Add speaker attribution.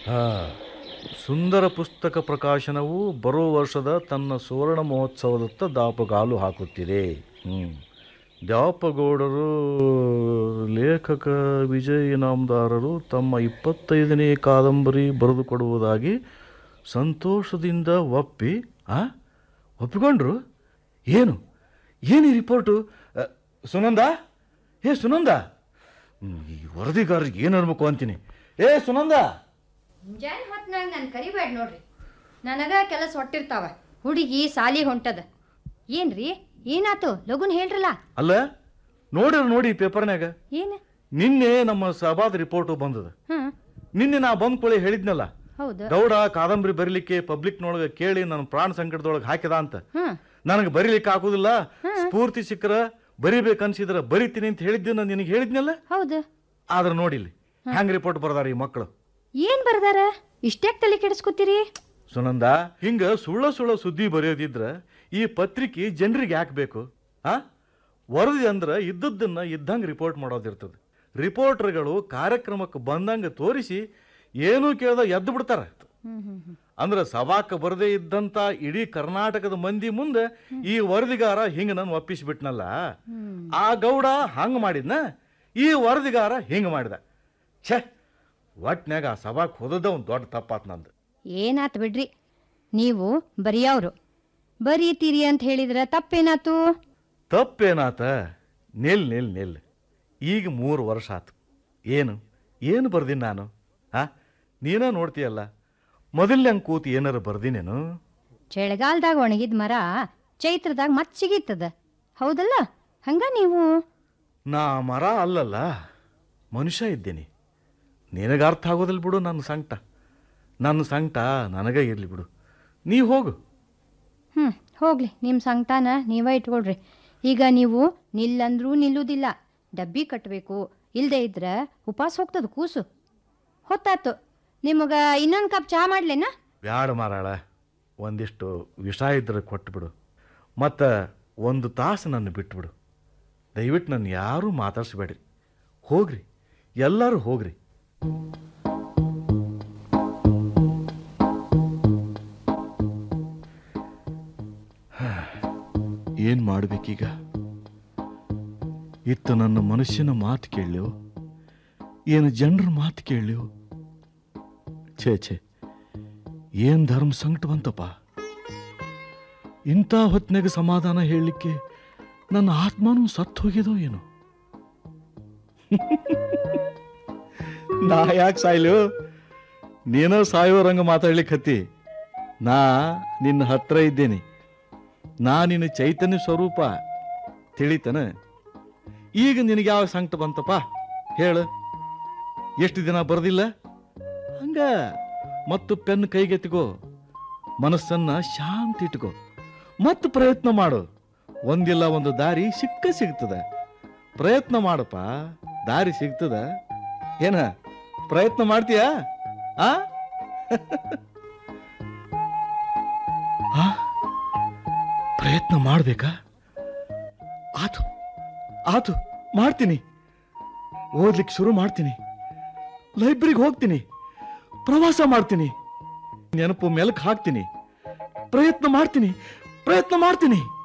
Speaker 1: ಹಾ ಸುಂದರ ಪುಸ್ತಕ ಪ್ರಕಾಶನವು ಬರೋ ವರ್ಷದ ತನ್ನ ಸುವರ್ಣ ಮಹೋತ್ಸವದತ್ತ ದಾಪುಗಾಲು ಹಾಕುತ್ತಿದೆ ಹ್ಞೂ ದ್ಯಾಪಗೌಡರು ಲೇಖಕ ವಿಜಯ ಇನಾಮದಾರರು ತಮ್ಮ ಇಪ್ಪತ್ತೈದನೇ ಕಾದಂಬರಿ ಬರೆದುಕೊಡುವುದಾಗಿ ಸಂತೋಷದಿಂದ ಒಪ್ಪಿ ಆ ಒಪ್ಪಿಕೊಂಡ್ರು ಏನು ಏನು ಈ ರಿಪೋರ್ಟು ಅ, ಸುನಂದ ಏ ಸುನಂದ ಹ್ಮ್, ಈ ವರದಿಗಾರರಿಗೆ ಏನು ಅನ್ಬೇಕು ಅಂತೀನಿ ಏ ಸುನಂದ
Speaker 2: ಮುಂಜಾನೆ ಹೊತ್ನಾಗ ನಾನು ಕರಿಬೇಡ ನೋಡ್ರಿ ನನಗ ಕೆಲಸ ಹೊಟ್ಟಿರ್ತಾವ ಹುಡುಗಿ ಸಾಲಿ ಹೊಂಟದ ಏನ್ರಿ ಏನಾತು ಲಗುನ್ ಹೇಳ್ರಲ್ಲ
Speaker 1: ಅಲ್ಲ ನೋಡಿರ ನೋಡಿ ಪೇಪರ್ನ್ಯಾಗ
Speaker 2: ಏನ್
Speaker 1: ನಿನ್ನೆ ನಮ್ಮ ಸಭಾದ ರಿಪೋರ್ಟು ಬಂದದ
Speaker 2: ಹ್ಮ್
Speaker 1: ನಿನ್ನೆ ನಾ ಬಂದ್ ಕೊಳಿ ಹೇಳಿದ್ನಲ್ಲ
Speaker 2: ಹೌದು
Speaker 1: ಗೌಡ ಕಾದಂಬರಿ ಬರೀಲಿಕ್ಕೆ ಪಬ್ಲಿಕ್ನೊಳಗೆ ಕೇಳಿ ನನ್ನ ಪ್ರಾಣ ಸಂಕಟದೊಳಗೆ ಹಾಕಿದ ಅಂತ
Speaker 2: ಹ್ಮ್
Speaker 1: ನನಗೆ ಬರೀಲಿಕ್ಕೆ ಆಗುದಿಲ್ಲ ಸ್ಫೂರ್ತಿ ಸಿಕ್ಕರ ಬರಿಬೇಕನ್ಸಿದ್ರ ಬರಿತೀನಿ ಅಂತ ಹೇಳಿದ್ದೆ ನಾನು ನಿನಗೆ ಹೇಳಿದ್ನಲ್ಲ
Speaker 2: ಹೌದು
Speaker 1: ಆದ್ರೆ ನೋಡಿಲ್ಲಿ ಹೆಂಗ್ ರಿಪೋರ್ಟ್ ಬರ್ದಾರ ಈ ಮಕ್ಕಳು
Speaker 2: ಏನ್ ಬರ್ದಾರ ಇಷ್ಟ್ಯಾಕ್ ತಲೆ ಕೆಡಿಸ್ಕೊತೀರಿ
Speaker 1: ಸುನಂದ ಹಿಂಗ ಸುಳ್ಳ ಸುಳ್ಳ ಸುದ್ದಿ ಬರೆಯೋದಿದ್ರ ಈ ಪತ್ರಿಕೆ ಜನರಿಗೆ ಯಾಕೆ ಬೇಕು ಆ ವರದಿ ಅಂದ್ರೆ ಇದ್ದದ್ದನ್ನ ಇದ್ದಂಗೆ ರಿಪೋರ್ಟ್ ಮಾಡೋದಿರ್ತದೆ ರಿಪೋರ್ಟರ್ಗಳು ಕಾರ್ಯಕ್ರಮಕ್ಕೆ ಬಂದಂಗೆ ತೋರಿಸಿ ಏನೂ ಕೇಳ್ದ ಎದ್ದು ಬಿಡ್ತಾರ
Speaker 2: ಹ್ಮ್ ಹ್ಮ್ ಹ್ಮ್
Speaker 1: ಅಂದ್ರೆ ಸಭಾಕ್ಕೆ ಬರದೇ ಇದ್ದಂತ ಇಡೀ ಕರ್ನಾಟಕದ ಮಂದಿ ಮುಂದೆ ಈ ವರದಿಗಾರ ಹಿಂಗ ನಾನು ಒಪ್ಪಿಸ್ಬಿಟ್ನಲ್ಲ
Speaker 2: ಹ್ಮ್
Speaker 1: ಆ ಗೌಡ ಹಂಗ ಮಾಡಿದ್ನ ಈ ವರದಿಗಾರ ಹಿಂಗ ಮಾಡಿದ ಛೇ ಒಟ್ನ್ಯಾಗ ಆ ಸಭಾಕ್ಕೆ ಹೋದದ ಒಂದು ದೊಡ್ಡ ತಪ್ಪಾತ್ ನಂದು
Speaker 2: ಏನಾತ್ ಬಿಡ್ರಿ ನೀವು ಬರಿಯವ್ರು ಬರೀತೀರಿ ಅಂತ ಹೇಳಿದ್ರ ತಪ್ಪೇನಾತು
Speaker 1: ತಪ್ಪೇನಾತ ನಿಲ್ ನಿಲ್ ನಿಲ್ ಈಗ ಮೂರು ವರ್ಷ ಆತು ಏನು ಏನು ಬರ್ದೀನಿ ನಾನು ಆ ನೀನ ನೋಡ್ತೀಯಲ್ಲ ಮೊದಲ್ನಂಗೆ ಕೂತು ಏನಾರ ಬರ್ದಿನೇನು
Speaker 2: ಚಳಿಗಾಲದಾಗ ಒಣಗಿದ ಮರ ಚೈತ್ರದಾಗ ಮತ್ ಸಿಗಿತ್ತದ ಹೌದಲ್ಲ ಹಂಗ ನೀವು
Speaker 1: ನಾ ಮರ ಅಲ್ಲಲ್ಲ ಮನುಷ್ಯ ಇದ್ದೀನಿ ನಿನಗೆ ಅರ್ಥ ಆಗೋದಿಲ್ಲ ಬಿಡು ನನ್ನ ಸಂಕಟ ನನ್ನ ಸಂಕಟ ನನಗೆ ಇರಲಿ ಬಿಡು ನೀ ಹೋಗು
Speaker 2: ಹ್ಮ್ ಹೋಗ್ಲಿ ನಿಮ್ಮ ಸಂಕಟಾನ ನೀವೇ ಇಟ್ಕೊಳ್ರಿ ಈಗ ನೀವು ನಿಲ್ಲಂದ್ರೂ ನಿಲ್ಲುವುದಿಲ್ಲ ಡಬ್ಬಿ ಕಟ್ಟಬೇಕು ಇಲ್ದೇ ಇದ್ರೆ ಉಪವಾಸ ಹೋಗ್ತದ ಕೂಸು ಹೊತ್ತಾತು ನಿಮಗ ಇನ್ನೊಂದು ಕಪ್ ಚಹಾ ಮಾಡ್ಲೇನಾ
Speaker 1: ಬ್ಯಾಡ ಮಾರಾಳ ಒಂದಿಷ್ಟು ವಿಷ ಇದ್ರೆ ಕೊಟ್ಬಿಡು ಮತ್ತು ಒಂದು ತಾಸು ನನ್ನ ಬಿಟ್ಬಿಡು ದಯವಿಟ್ಟು ನನ್ನ ಯಾರೂ ಮಾತಾಡ್ಸ್ಬೇಡ್ರಿ ಹೋಗ್ರಿ ಎಲ್ಲರೂ ಹೋಗ್ರಿ ಏನು ಮಾಡ್ಬೇಕೀಗ ಇತ್ತು ನನ್ನ ಮನುಷ್ಯನ ಮಾತು ಕೇಳಲಿವು ಏನು ಜನರ ಮಾತು ಕೇಳಲಿವು ಛೇ ಛೇ ಏನ್ ಧರ್ಮ ಸಂಕಟ ಬಂತಪ್ಪ ಇಂಥ ಹೊತ್ತಿನಾಗ ಸಮಾಧಾನ ಹೇಳಲಿಕ್ಕೆ ನನ್ನ ಆತ್ಮನೂ ಸತ್ತು ಹೋಗಿದೋ ಏನೋ ನಾ ಯಾಕೆ ಸಾಯ್ಲು ನೀನೋ ಸಾಯೋ ರಂಗ ಮಾತಾಡ್ಲಿಕ್ಕೆ ಹತ್ತಿ ನಾ ನಿನ್ನ ಹತ್ರ ಇದ್ದೇನೆ ನಾ ನಿನ್ನ ಚೈತನ್ಯ ಸ್ವರೂಪ ತಿಳಿತನ ಈಗ ನಿನಗೆ ಯಾವ ಸಂಕಟ ಬಂತಪ್ಪ ಹೇಳು ಎಷ್ಟು ದಿನ ಬರದಿಲ್ಲ ಹಂಗ ಮತ್ತು ಪೆನ್ ಕೈಗೆತ್ತಿಕೋ ಮನಸ್ಸನ್ನ ಶಾಂತಿ ಇಟ್ಕೋ ಮತ್ತು ಪ್ರಯತ್ನ ಮಾಡು ಒಂದಿಲ್ಲ ಒಂದು ದಾರಿ ಸಿಕ್ಕ ಸಿಗ್ತದೆ ಪ್ರಯತ್ನ ಮಾಡಪ್ಪ ದಾರಿ ಸಿಗ್ತದ ಏನ ಪ್ರಯತ್ನ ಮಾಡ್ತೀಯಾ ಆ ಆ? ಪ್ರಯತ್ನ ಮಾಡ್ಬೇಕಾ ಆತು ಆತು ಮಾಡ್ತೀನಿ ಓದ್ಲಿಕ್ಕೆ ಶುರು ಮಾಡ್ತೀನಿ ಲೈಬ್ರರಿಗೆ ಹೋಗ್ತೀನಿ ಪ್ರವಾಸ ಮಾಡ್ತೀನಿ ನೆನಪು ಮೆಲಕ್ ಹಾಕ್ತೀನಿ ಪ್ರಯತ್ನ ಮಾಡ್ತೀನಿ ಪ್ರಯತ್ನ ಮಾಡ್ತೀನಿ